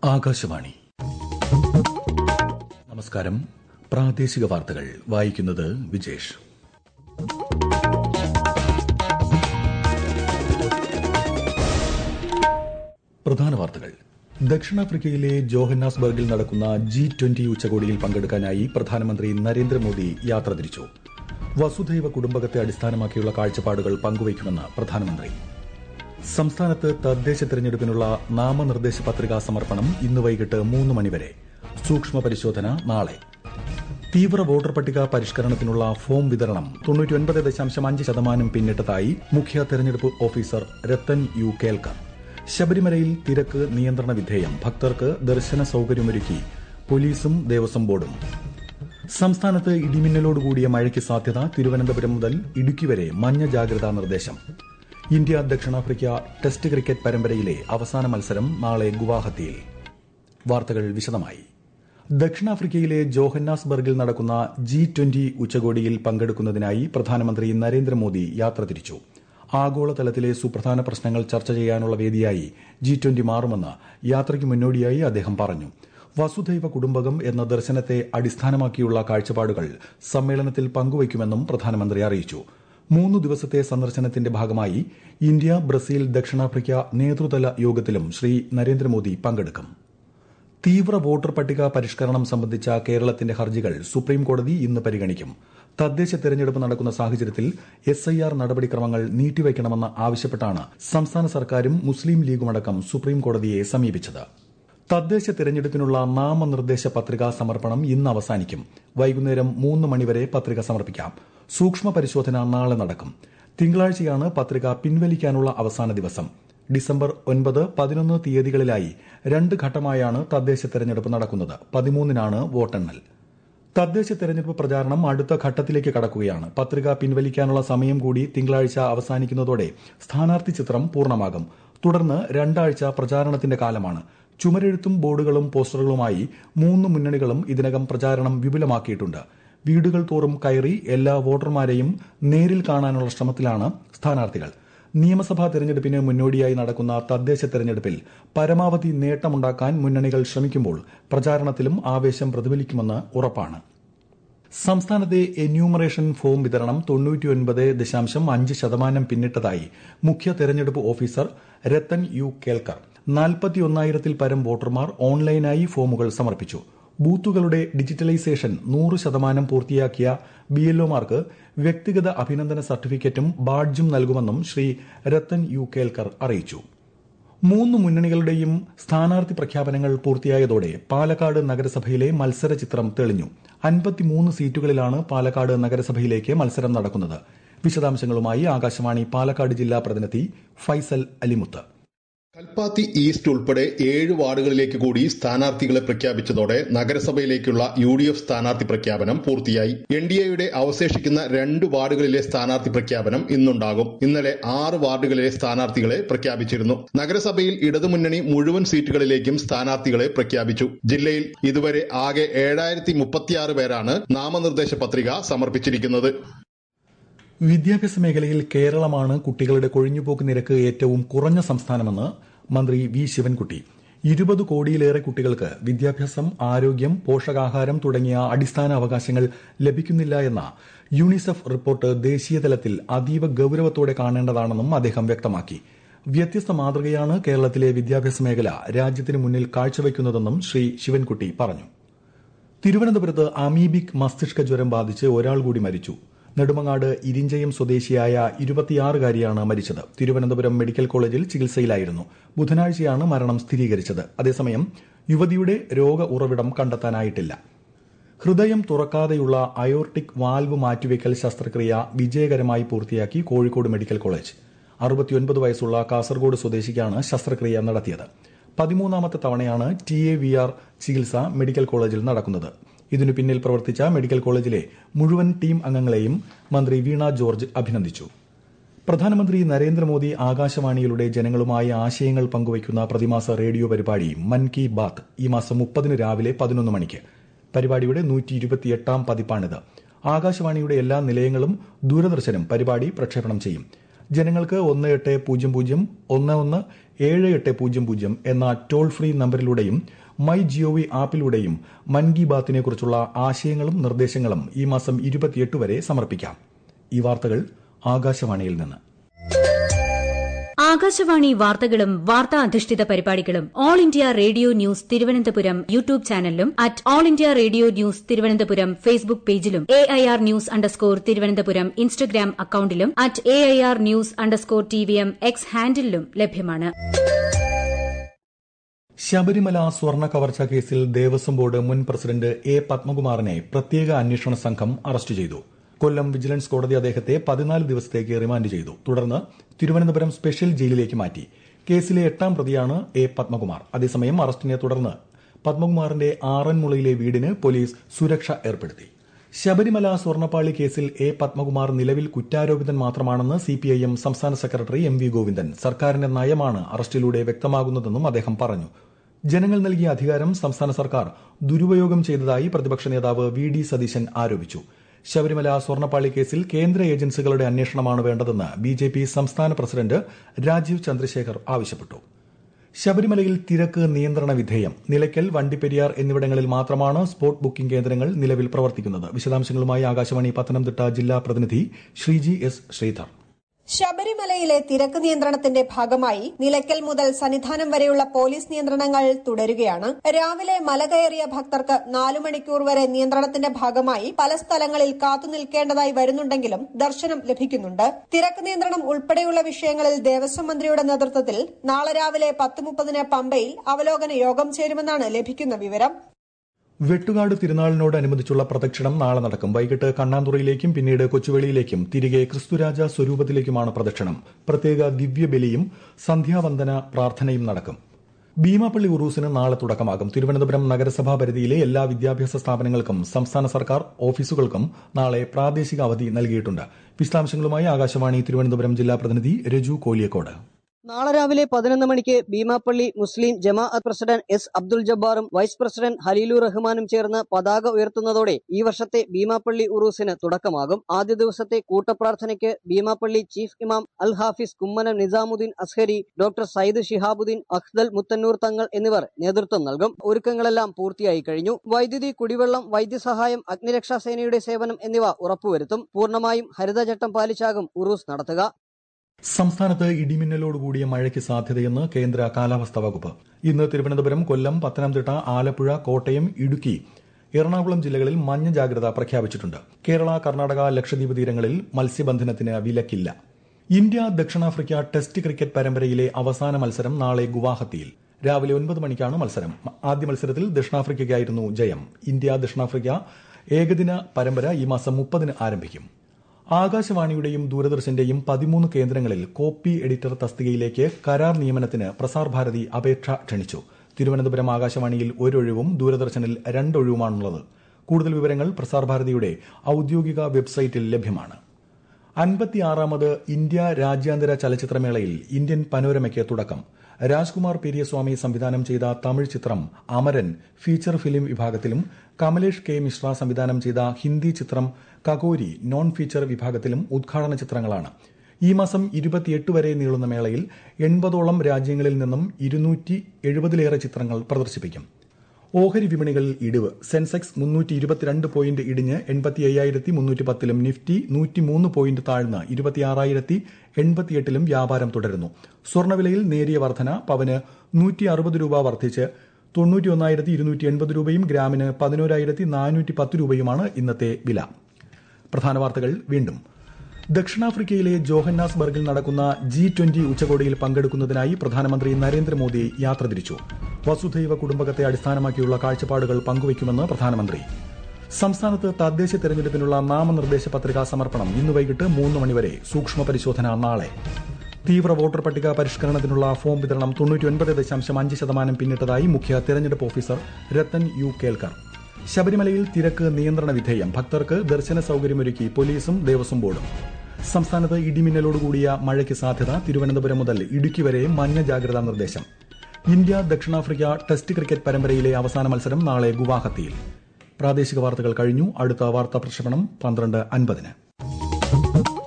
ആകാശവാണി നമസ്കാരം പ്രാദേശിക വാർത്തകൾ വായിക്കുന്നത് വിജേഷ് പ്രധാന വാർത്തകൾ ദക്ഷിണാഫ്രിക്കയിലെ ജോഹന്നാസ്ബർഗിൽ നടക്കുന്ന ജി ട്വന്റി ഉച്ചകോടിയിൽ പങ്കെടുക്കാനായി പ്രധാനമന്ത്രി നരേന്ദ്രമോദി യാത്ര തിരിച്ചു വസുധൈവ കുടുംബകത്തെ അടിസ്ഥാനമാക്കിയുള്ള കാഴ്ചപ്പാടുകൾ പങ്കുവയ്ക്കുമെന്ന് പ്രധാനമന്ത്രി സംസ്ഥാനത്ത് തദ്ദേശ തെരഞ്ഞെടുപ്പിനുള്ള നാമനിർദ്ദേശ പത്രികാ സമർപ്പണം ഇന്ന് വൈകിട്ട് മൂന്ന് മണിവരെ സൂക്ഷ്മ പരിശോധന നാളെ തീവ്ര വോട്ടർ പട്ടിക പരിഷ്കരണത്തിനുള്ള ഫോം വിതരണം തൊണ്ണൂറ്റിയൊൻപത് ദശാംശം അഞ്ച് ശതമാനം പിന്നിട്ടതായി മുഖ്യ തെരഞ്ഞെടുപ്പ് ഓഫീസർ രത്തൻ യു കേൽക്കർ ശബരിമലയിൽ തിരക്ക് നിയന്ത്രണ വിധേയം ഭക്തർക്ക് ദർശന സൌകര്യമൊരുക്കി പോലീസും ദേവസ്വം ബോർഡും സംസ്ഥാനത്ത് ഇടിമിന്നലോടുകൂടിയ മഴയ്ക്ക് സാധ്യത തിരുവനന്തപുരം മുതൽ ഇടുക്കി വരെ മഞ്ഞ ജാഗ്രതാ നിർദ്ദേശം ഇന്ത്യ ദക്ഷിണാഫ്രിക്ക ടെസ്റ്റ് ക്രിക്കറ്റ് പരമ്പരയിലെ അവസാന മത്സരം നാളെ ഗുവാഹത്തിയിൽ വാർത്തകൾ വിശദമായി ദക്ഷിണാഫ്രിക്കയിലെ ജോഹന്നാസ്ബർഗിൽ നടക്കുന്ന ജി ട്വന്റി ഉച്ചകോടിയിൽ പങ്കെടുക്കുന്നതിനായി പ്രധാനമന്ത്രി നരേന്ദ്രമോദി യാത്ര തിരിച്ചു ആഗോളതലത്തിലെ സുപ്രധാന പ്രശ്നങ്ങൾ ചർച്ച ചെയ്യാനുള്ള വേദിയായി ജി ട്വന്റി മാറുമെന്ന് യാത്രയ്ക്ക് മുന്നോടിയായി അദ്ദേഹം പറഞ്ഞു വസുധൈവ കുടുംബകം എന്ന ദർശനത്തെ അടിസ്ഥാനമാക്കിയുള്ള കാഴ്ചപ്പാടുകൾ സമ്മേളനത്തിൽ പങ്കുവയ്ക്കുമെന്നും പ്രധാനമന്ത്രി അറിയിച്ചു മൂന്ന് ദിവസത്തെ സന്ദർശനത്തിന്റെ ഭാഗമായി ഇന്ത്യ ബ്രസീൽ ദക്ഷിണാഫ്രിക്ക നേതൃതല യോഗത്തിലും ശ്രീ നരേന്ദ്രമോദി പങ്കെടുക്കും തീവ്ര വോട്ടർ പട്ടിക പരിഷ്കരണം സംബന്ധിച്ച കേരളത്തിന്റെ ഹർജികൾ സുപ്രീംകോടതി ഇന്ന് പരിഗണിക്കും തദ്ദേശ തെരഞ്ഞെടുപ്പ് നടക്കുന്ന സാഹചര്യത്തിൽ എസ് ഐ ആർ നടപടിക്രമങ്ങൾ നീട്ടിവയ്ക്കണമെന്ന് ആവശ്യപ്പെട്ടാണ് സംസ്ഥാന സർക്കാരും മുസ്ലിം ലീഗുമടക്കം സുപ്രീംകോടതിയെ സമീപിച്ചത് തദ്ദേശ തെരഞ്ഞെടുപ്പിനുള്ള നാമനിർദ്ദേശ പത്രികാ സമർപ്പണം ഇന്ന് അവസാനിക്കും വൈകുന്നേരം മൂന്ന് മണിവരെ പത്രിക സമർപ്പിക്കാം സൂക്ഷ്മ പരിശോധന നാളെ നടക്കും തിങ്കളാഴ്ചയാണ് പത്രിക പിൻവലിക്കാനുള്ള അവസാന ദിവസം ഡിസംബർ ഒൻപത് പതിനൊന്ന് തീയതികളിലായി രണ്ട് ഘട്ടമായാണ് തദ്ദേശ തെരഞ്ഞെടുപ്പ് നടക്കുന്നത് പതിമൂന്നിനാണ് വോട്ടെണ്ണൽ തദ്ദേശ തെരഞ്ഞെടുപ്പ് പ്രചാരണം അടുത്ത ഘട്ടത്തിലേക്ക് കടക്കുകയാണ് പത്രിക പിൻവലിക്കാനുള്ള സമയം കൂടി തിങ്കളാഴ്ച അവസാനിക്കുന്നതോടെ സ്ഥാനാർത്ഥി ചിത്രം പൂർണ്ണമാകും തുടർന്ന് രണ്ടാഴ്ച പ്രചാരണത്തിന്റെ കാലമാണ് ചുമരെഴുത്തും ബോർഡുകളും പോസ്റ്ററുകളുമായി മൂന്ന് മുന്നണികളും ഇതിനകം പ്രചാരണം വിപുലമാക്കിയിട്ടുണ്ട് വീടുകൾ തോറും കയറി എല്ലാ വോട്ടർമാരെയും നേരിൽ കാണാനുള്ള ശ്രമത്തിലാണ് സ്ഥാനാർത്ഥികൾ നിയമസഭാ തെരഞ്ഞെടുപ്പിന് മുന്നോടിയായി നടക്കുന്ന തദ്ദേശ തെരഞ്ഞെടുപ്പിൽ പരമാവധി നേട്ടമുണ്ടാക്കാൻ മുന്നണികൾ ശ്രമിക്കുമ്പോൾ പ്രചാരണത്തിലും ആവേശം പ്രതിഫലിക്കുമെന്ന് ഉറപ്പാണ് സംസ്ഥാനത്തെ എന്യൂമറേഷൻ ഫോം വിതരണം തൊണ്ണൂറ്റിയൊൻപത് ദശാംശം അഞ്ച് ശതമാനം പിന്നിട്ടതായി മുഖ്യ തെരഞ്ഞെടുപ്പ് ഓഫീസർ രത്തൻ യു കേൽക്കർ നാൽപ്പത്തിയൊന്നായിരത്തിൽ പരം വോട്ടർമാർ ഓൺലൈനായി ഫോമുകൾ സമർപ്പിച്ചു ബൂത്തുകളുടെ ഡിജിറ്റലൈസേഷൻ നൂറ് ശതമാനം പൂർത്തിയാക്കിയ ബിഎൽഒമാർക്ക് വ്യക്തിഗത അഭിനന്ദന സർട്ടിഫിക്കറ്റും ബാഡ്ജും നൽകുമെന്നും ശ്രീ രത്തൻ യു കേൽക്കർ അറിയിച്ചു മൂന്ന് മുന്നണികളുടെയും സ്ഥാനാർത്ഥി പ്രഖ്യാപനങ്ങൾ പൂർത്തിയായതോടെ പാലക്കാട് നഗരസഭയിലെ മത്സര ചിത്രം തെളിഞ്ഞു അൻപത്തിമൂന്ന് സീറ്റുകളിലാണ് പാലക്കാട് നഗരസഭയിലേക്ക് മത്സരം നടക്കുന്നത് വിശദാംശങ്ങളുമായി ആകാശവാണി പാലക്കാട് ജില്ലാ പ്രതിനിധി ഫൈസൽ അലിമുത്ത് കൽപ്പാത്തി ഈസ്റ്റ് ഉൾപ്പെടെ ഏഴ് വാർഡുകളിലേക്ക് കൂടി സ്ഥാനാർത്ഥികളെ പ്രഖ്യാപിച്ചതോടെ നഗരസഭയിലേക്കുള്ള യു ഡി എഫ് സ്ഥാനാർത്ഥി പ്രഖ്യാപനം പൂർത്തിയായി എൻ ഡി എയുടെ അവശേഷിക്കുന്ന രണ്ട് വാർഡുകളിലെ സ്ഥാനാർത്ഥി പ്രഖ്യാപനം ഇന്നുണ്ടാകും ഇന്നലെ ആറ് വാർഡുകളിലെ സ്ഥാനാർത്ഥികളെ പ്രഖ്യാപിച്ചിരുന്നു നഗരസഭയിൽ ഇടതുമുന്നണി മുഴുവൻ സീറ്റുകളിലേക്കും സ്ഥാനാർത്ഥികളെ പ്രഖ്യാപിച്ചു ജില്ലയിൽ ഇതുവരെ ആകെ ഏഴായിരത്തി മുപ്പത്തിയാറ് പേരാണ് നാമനിർദ്ദേശ പത്രിക സമർപ്പിച്ചിരിക്കുന്നത് വിദ്യാഭ്യാസ മേഖലയിൽ കേരളമാണ് കുട്ടികളുടെ കൊഴിഞ്ഞുപോക്ക് നിരക്ക് ഏറ്റവും കുറഞ്ഞ സംസ്ഥാനമെന്ന് മന്ത്രി വി ശിവൻകുട്ടി ഇരുപത് കോടിയിലേറെ കുട്ടികൾക്ക് വിദ്യാഭ്യാസം ആരോഗ്യം പോഷകാഹാരം തുടങ്ങിയ അടിസ്ഥാന അവകാശങ്ങൾ ലഭിക്കുന്നില്ല എന്ന യൂണിസെഫ് റിപ്പോർട്ട് ദേശീയതലത്തിൽ അതീവ ഗൌരവത്തോടെ കാണേണ്ടതാണെന്നും അദ്ദേഹം വ്യക്തമാക്കി വ്യത്യസ്ത മാതൃകയാണ് കേരളത്തിലെ വിദ്യാഭ്യാസ മേഖല രാജ്യത്തിന് മുന്നിൽ കാഴ്ചവെക്കുന്നതെന്നും ശ്രീ ശിവൻകുട്ടി പറഞ്ഞു തിരുവനന്തപുരത്ത് അമീബിക് മസ്തിഷ്ക ജ്വരം ബാധിച്ച് ഒരാൾ കൂടി മരിച്ചു നെടുമങ്ങാട് ഇരിഞ്ചയം സ്വദേശിയായ ഇരുപത്തിയാറുകാരിയാണ് മരിച്ചത് തിരുവനന്തപുരം മെഡിക്കൽ കോളേജിൽ ചികിത്സയിലായിരുന്നു ബുധനാഴ്ചയാണ് മരണം സ്ഥിരീകരിച്ചത് അതേസമയം യുവതിയുടെ രോഗ ഉറവിടം കണ്ടെത്താനായിട്ടില്ല ഹൃദയം തുറക്കാതെയുള്ള അയോർട്ടിക് വാൽവ് മാറ്റിവെക്കൽ ശസ്ത്രക്രിയ വിജയകരമായി പൂർത്തിയാക്കി കോഴിക്കോട് മെഡിക്കൽ കോളേജ് അറുപത്തിയൊൻപത് വയസ്സുള്ള കാസർഗോഡ് സ്വദേശിക്കാണ് ശസ്ത്രക്രിയ നടത്തിയത് പതിമൂന്നാമത്തെ തവണയാണ് ടി എ വി ആർ ചികിത്സ മെഡിക്കൽ കോളേജിൽ നടക്കുന്നത് ഇതിനു പിന്നിൽ പ്രവർത്തിച്ച മെഡിക്കൽ കോളേജിലെ മുഴുവൻ ടീം അംഗങ്ങളെയും മന്ത്രി വീണ ജോർജ് അഭിനന്ദിച്ചു പ്രധാനമന്ത്രി നരേന്ദ്രമോദി ആകാശവാണിയിലൂടെ ജനങ്ങളുമായി ആശയങ്ങൾ പങ്കുവയ്ക്കുന്ന പ്രതിമാസ റേഡിയോ പരിപാടി മൻ കി ബാത്ത് ഈ മാസം മുപ്പതിന് രാവിലെ പതിനൊന്ന് മണിക്ക് പരിപാടിയുടെ നൂറ്റി ഇരുപത്തിയെട്ടാം പതിപ്പാണിത് ആകാശവാണിയുടെ എല്ലാ നിലയങ്ങളും ദൂരദർശനും പരിപാടി പ്രക്ഷേപണം ചെയ്യും ജനങ്ങൾക്ക് ഒന്ന് എട്ട് പൂജ്യം പൂജ്യം ഒന്ന് ഒന്ന് ഏഴ് എട്ട് പൂജ്യം പൂജ്യം എന്ന ടോൾ ഫ്രീ നമ്പറിലൂടെയും മൈ ജിഒവി ആപ്പിലൂടെയും മൻ കി ബാത്തിനെക്കുറിച്ചുള്ള ആശയങ്ങളും നിർദ്ദേശങ്ങളും ഈ മാസം ഇരുപത്തിയെട്ട് വരെ സമർപ്പിക്കാം ഈ വാർത്തകൾ ആകാശവാണിയിൽ നിന്ന് ആകാശവാണി വാർത്തകളും വാർത്താ അധിഷ്ഠിത പരിപാടികളും All India Radio news Thiruvananthapuram YouTube ചാനലിലും at All India Radio news Thiruvananthapuram Facebook പേജിലും A I R news underscore Thiruvananthapuram Instagram അക്കൌണ്ടിലും at A I R news underscore T V M X ഹാൻഡിലും ലഭ്യമാണ് ശബരിമല സ്വർണ്ണ കവർച്ച കേസിൽ ദേവസ്വം ബോർഡ് മുൻ പ്രസിഡന്റ് എ പത്മകുമാറിനെ പ്രത്യേക അന്വേഷണ സംഘം അറസ്റ്റ് ചെയ്തു കൊല്ലം വിജിലൻസ് കോടതി അദ്ദേഹത്തെ പതിനാല് ദിവസത്തേക്ക് റിമാൻഡ് ചെയ്തു തുടർന്ന് തിരുവനന്തപുരം സ്പെഷ്യൽ ജയിലിലേക്ക് മാറ്റി കേസിലെ എട്ടാം പ്രതിയാണ് എ പത്മകുമാർ അതേസമയം അറസ്റ്റിനെ തുടർന്ന് പത്മകുമാറിന്റെ ആറന്മുളയിലെ വീടിന് പോലീസ് സുരക്ഷ ഏർപ്പെടുത്തി ശബരിമല സ്വർണ്ണപ്പാളി കേസിൽ എ പത്മകുമാർ നിലവിൽ കുറ്റാരോപിതൻ മാത്രമാണെന്ന് സിപിഐഎം സംസ്ഥാന സെക്രട്ടറി എം വി ഗോവിന്ദൻ സർക്കാരിന്റെ നയമാണ് അറസ്റ്റിലൂടെ വ്യക്തമാകുന്നതെന്നും അദ്ദേഹം പറഞ്ഞു ജനങ്ങൾ നൽകിയ അധികാരം സംസ്ഥാന സർക്കാർ ദുരുപയോഗം ചെയ്തതായി പ്രതിപക്ഷ നേതാവ് വി ഡി സതീശൻ ആരോപിച്ചു ശബരിമല സ്വർണ്ണപ്പാളി കേസിൽ കേന്ദ്ര ഏജൻസികളുടെ അന്വേഷണമാണ് വേണ്ടതെന്ന് ബി ജെ പി സംസ്ഥാന പ്രസിഡന്റ് രാജീവ് ചന്ദ്രശേഖർ ആവശ്യപ്പെട്ടു ശബരിമലയിൽ തിരക്ക് നിയന്ത്രണ വിധേയം നിലയ്ക്കൽ വണ്ടിപ്പെരിയാർ എന്നിവിടങ്ങളിൽ മാത്രമാണ് സ്പോട്ട് ബുക്കിംഗ് കേന്ദ്രങ്ങൾ നിലവിൽ പ്രവർത്തിക്കുന്നത് വിശദാംശങ്ങളുമായി ആകാശവാണി പത്തനംതിട്ട ജില്ലാ പ്രതിനിധി ശ്രീജി എസ് ശ്രീധർ ശബരിമലയിലെ തിരക്ക് നിയന്ത്രണത്തിന്റെ ഭാഗമായി നിലയ്ക്കൽ മുതൽ സന്നിധാനം വരെയുള്ള പോലീസ് നിയന്ത്രണങ്ങൾ തുടരുകയാണ് രാവിലെ മല കയറിയ ഭക്തർക്ക് നാലു മണിക്കൂർ വരെ നിയന്ത്രണത്തിന്റെ ഭാഗമായി പല സ്ഥലങ്ങളിൽ കാത്തുനിൽക്കേണ്ടതായി വരുന്നുണ്ടെങ്കിലും ദർശനം ലഭിക്കുന്നുണ്ട് തിരക്ക് നിയന്ത്രണം ഉൾപ്പെടെയുള്ള വിഷയങ്ങളിൽ ദേവസ്വം മന്ത്രിയുടെ നേതൃത്വത്തിൽ നാളെ രാവിലെ പത്ത് മുപ്പതിന് പമ്പയിൽ അവലോകന യോഗം ചേരുമെന്നാണ് ലഭിക്കുന്ന വിവരം വെട്ടുകാട് തിരുനാളിനോടനുബന്ധിച്ചുള്ള പ്രദക്ഷിണം നാളെ നടക്കും വൈകിട്ട് കണ്ണാന്തുറയിലേക്കും പിന്നീട് കൊച്ചുവേളിയിലേക്കും തിരികെ ക്രിസ്തുരാജ സ്വരൂപത്തിലേക്കുമാണ് പ്രദക്ഷിണം പ്രത്യേക ദിവ്യബലിയും സന്ധ്യാവന്ദന പ്രാർത്ഥനയും നടക്കും ഭീമാപ്പള്ളി ഉറൂസിന് നാളെ തുടക്കമാകും തിരുവനന്തപുരം നഗരസഭാ പരിധിയിലെ എല്ലാ വിദ്യാഭ്യാസ സ്ഥാപനങ്ങൾക്കും സംസ്ഥാന സർക്കാർ ഓഫീസുകൾക്കും നാളെ പ്രാദേശിക അവധി നൽകിയിട്ടുണ്ട് വിശദാംശങ്ങളുമായി ആകാശവാണി തിരുവനന്തപുരം ജില്ലാ പ്രതിനിധി രജു കോലിയക്കോട് നാളെ രാവിലെ പതിനൊന്ന് മണിക്ക് Beemapally Muslim Jamaat president S Abdul ജബ്ബാറും വൈസ് പ്രസിഡന്റ് ഹലീലു റഹ്മാനും ചേർന്ന് പതാക ഉയർത്തുന്നതോടെ ഈ വർഷത്തെ ഭീമാപ്പള്ളി ഉറൂസിന് തുടക്കമാകും ആദ്യ ദിവസത്തെ കൂട്ടപ്രാർത്ഥനയ്ക്ക് ഭീമാപ്പള്ളി ചീഫ് ഇമാം അൽ ഹാഫിസ് കുമ്മനം നിസാമുദ്ദീൻ അസ്ഹരി ഡോക്ടർ സയ്യിദ് ഷിഹാബുദ്ദീൻ അഖ്ദൽ മുത്തന്നൂർ തങ്ങൾ എന്നിവർ നേതൃത്വം നൽകും ഒരുക്കങ്ങളെല്ലാം പൂർത്തിയായി കഴിഞ്ഞു വൈദ്യുതി കുടിവെള്ളം വൈദ്യസഹായം അഗ്നിരക്ഷാസേനയുടെ സേവനം എന്നിവ ഉറപ്പുവരുത്തും പൂർണ്ണമായും ഹരിതചട്ടം പാലിച്ചാകും ഉറൂസ് നടത്തുക സംസ്ഥാനത്ത് ഇടിമിന്നലോടുകൂടിയ മഴയ്ക്ക് സാധ്യതയെന്ന് കേന്ദ്ര കാലാവസ്ഥാ വകുപ്പ് ഇന്ന് തിരുവനന്തപുരം കൊല്ലം പത്തനംതിട്ട ആലപ്പുഴ കോട്ടയം ഇടുക്കി എറണാകുളം ജില്ലകളിൽ മഞ്ഞ ജാഗ്രത പ്രഖ്യാപിച്ചിട്ടുണ്ട് കേരള കർണാടക ലക്ഷദ്വീപ് തീരങ്ങളിൽ മത്സ്യബന്ധനത്തിന് വിലക്കില്ല ഇന്ത്യ ദക്ഷിണാഫ്രിക്ക ടെസ്റ്റ് ക്രിക്കറ്റ് പരമ്പരയിലെ അവസാന മത്സരം നാളെ ഗുവാഹത്തിയിൽ രാവിലെ ഒൻപത് മണിക്കാണ് മത്സരം ആദ്യ മത്സരത്തിൽ ദക്ഷിണാഫ്രിക്കയ്ക്കായിരുന്നു ജയം ഇന്ത്യ ദക്ഷിണാഫ്രിക്ക ഏകദിന പരമ്പര ഈ മാസം മുപ്പതിന് ആരംഭിക്കും ആകാശവാണിയുടെയും ദൂരദർശന്റെയും പതിമൂന്ന് കേന്ദ്രങ്ങളിൽ കോപ്പി എഡിറ്റർ തസ്തികയിലേക്ക് കരാർ നിയമനത്തിന് പ്രസാർ ഭാരതി അപേക്ഷ ക്ഷണിച്ചു തിരുവനന്തപുരം ആകാശവാണിയിൽ ഒരൊഴിവും ദൂരദർശനിൽ രണ്ടൊഴിവുമാണുള്ളത് കൂടുതൽ വിവരങ്ങൾ പ്രസാർ ഭാരതിയുടെ ഔദ്യോഗിക വെബ്സൈറ്റിൽ ലഭ്യമാണ് അൻപത്തിയാറാമത് ഇന്ത്യ രാജ്യാന്തര ചലച്ചിത്രമേളയിൽ ഇന്ത്യൻ പനോരമയ്ക്ക് തുടക്കം രാജ്കുമാർ പെരിയസ്വാമി സംവിധാനം ചെയ്ത തമിഴ് ചിത്രം അമരൻ ഫീച്ചർ ഫിലിം വിഭാഗത്തിലും കമലേഷ് കെ മിശ്ര സംവിധാനം ചെയ്ത ഹിന്ദി ചിത്രം കകോരി നോൺ ഫീച്ചർ വിഭാഗത്തിലും ഉദ്ഘാടന ചിത്രങ്ങളാണ് ഈ മാസം ഇരുപത്തിയെട്ട് വരെ നീളുന്ന മേളയിൽ എൺപതോളം രാജ്യങ്ങളിൽ നിന്നും ഇരുന്നൂറ്റി എഴുപതിലേറെ ചിത്രങ്ങൾ പ്രദർശിപ്പിക്കും ഓഹരി വിപണികളിൽ ഇടിവ് സെൻസെക്സ് മുന്നൂറ്റി ഇരുപത്തിരണ്ട് പോയിന്റ് ഇടിഞ്ഞ് എൺപത്തി അയ്യായിരത്തി മുന്നൂറ്റി പത്തിലും നിഫ്റ്റി നൂറ്റിമൂന്ന് പോയിന്റ് താഴ്ന്ന് ഇരുപത്തിയാറായിരത്തി എൺപത്തിയെട്ടിലും വ്യാപാരം തുടരുന്നു സ്വർണ്ണവിലയിൽ നേരിയ വർധന പവന് നൂറ്റി അറുപത് രൂപ വർദ്ധിച്ച് തൊണ്ണൂറ്റി ഒന്നായിരത്തി ഇരുന്നൂറ്റി എൺപത് രൂപയും ഗ്രാമിന് പതിനോരായിരത്തി നാനൂറ്റി പത്ത് രൂപയുമാണ് ഇന്നത്തെ വില പ്രധാന വാർത്തകൾ വീണ്ടും ദക്ഷിണാഫ്രിക്കയിലെ ജോഹന്നാസ്ബർഗിൽ നടക്കുന്ന ജി ട്വന്റി ഉച്ചകോടിയിൽ പങ്കെടുക്കുന്നതിനായി പ്രധാനമന്ത്രി നരേന്ദ്രമോദി യാത്ര തിരിച്ചു വസുധൈവ കുടുംബകത്തെ അടിസ്ഥാനമാക്കിയുള്ള കാഴ്ചപ്പാടുകൾ പങ്കുവയ്ക്കുമെന്ന് പ്രധാനമന്ത്രി സംസ്ഥാനത്ത് തദ്ദേശ തെരഞ്ഞെടുപ്പിനുള്ള നാമനിർദ്ദേശ പത്രികാ സമർപ്പണം ഇന്ന് വൈകിട്ട് മൂന്ന് മണിവരെ സൂക്ഷ്മ പരിശോധന നാളെ തീവ്ര വോട്ടർ പട്ടിക പരിഷ്കരണത്തിനുള്ള ഫോം വിതരണം തൊണ്ണൂറ്റിയൊൻപത് ദശാംശം അഞ്ച് ശതമാനം പിന്നിട്ടതായി മുഖ്യ തെരഞ്ഞെടുപ്പ് ഓഫീസർ രത്തൻ യു കേൽക്കർ ശബരിമലയിൽ തിരക്ക് നിയന്ത്രണ വിധേയം ഭക്തർക്ക് ദർശന സൌകര്യമൊരുക്കി പോലീസും ദേവസ്വം ബോർഡും സംസ്ഥാനത്ത് ഇടിമിന്നലോടുകൂടിയ മഴയ്ക്ക് സാധ്യത തിരുവനന്തപുരം മുതൽ ഇടുക്കി വരെ മഞ്ഞ ജാഗ്രതാ നിർദ്ദേശം ഇന്ത്യ ദക്ഷിണാഫ്രിക്ക ടെസ്റ്റ് ക്രിക്കറ്റ് പരമ്പരയിലെ അവസാന മത്സരം നാളെ ഗുവാഹത്തിയിൽ പ്രാദേശിക വാർത്തകൾ കഴിഞ്ഞു അടുത്ത വാർത്താ പ്രക്ഷേപണം പന്ത്രണ്ട് അൻപതിന്